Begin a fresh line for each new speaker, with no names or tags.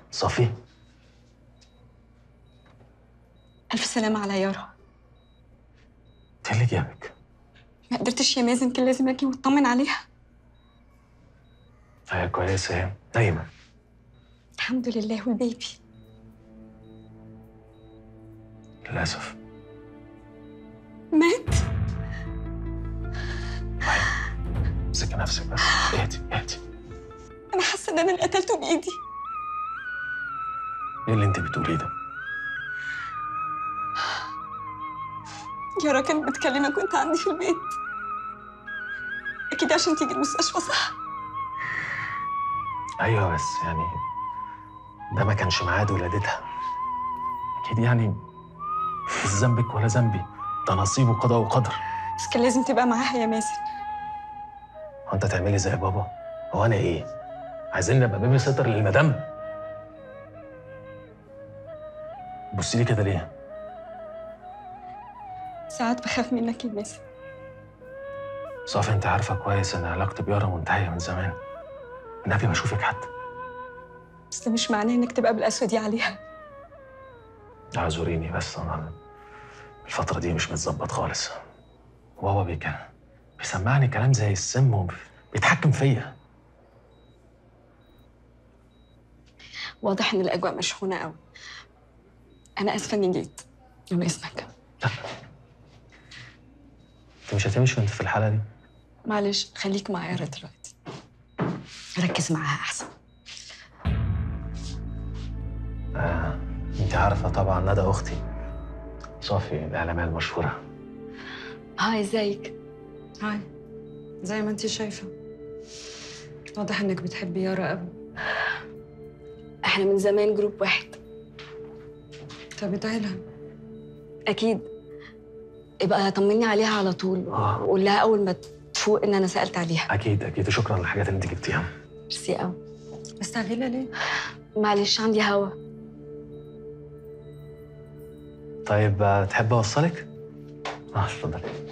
صافي
ألف سلامة على يارا
ايه اللي جابك؟
ما قدرتش يا مازن كان لازم أجي وأطمن عليها
هي كويسة هي نايمة
الحمد لله والبيبي
للأسف
مات
امسكي نفسك بس اهدي اهدي
أنا حاسة إن أنا اللي قتلته بإيدي
ايه اللي انت بتقوليه ده؟
يارا كانت بتكلمك وأنت عندي في البيت أكيد عشان تيجي المستشفى صح؟
ايوه بس يعني ده ما كانش ميعاد ولادتها اكيد يعني مش ذنبك ولا ذنبي ده نصيب وقضاء وقدر
بس كان لازم تبقى معاها يا مازن
هو انت تعملي زي بابا هو انا ايه عايزين نبقى بيبي سيتر للمدام بصي لي كده ليه
ساعات بخاف منك يا مازن
صافي انت عارفه كويس ان علاقتي بيارا منتهيه من زمان النبي بشوفك حتى
بس ده مش معناه إنك تبقى بالقسوة دي عليها
اعذريني بس انا الفترة دي مش متظبط خالص بابا بي كان بيسمعني كلام زي السم وبيتحكم فيا
واضح إن الأجواء مشحونة قوي أنا آسفة إني جيت من إذنك
انت مش هتمشي وانت في الحالة دي
معلش خليك معايا يارا دلوقتي ركز معاها أحسن
آه. انت عارفة طبعا ندى اختي صافي الاعلامية المشهورة
هاي ازيك
هاي زي ما انت شايفة واضح انك بتحبي يارا قوي
احنا من زمان جروب واحد
طب ادعي لها
اكيد ابقى طمني عليها على طول
آه.
وقول لها اول ما تفوق ان انا سالت عليها
اكيد اكيد شكرا للحاجات اللي انت جبتيها
ميرسي قوي
مستعجلة ليه؟
معلش عندي هوا
طيب آه، تحب اوصلك؟ اه اتفضلي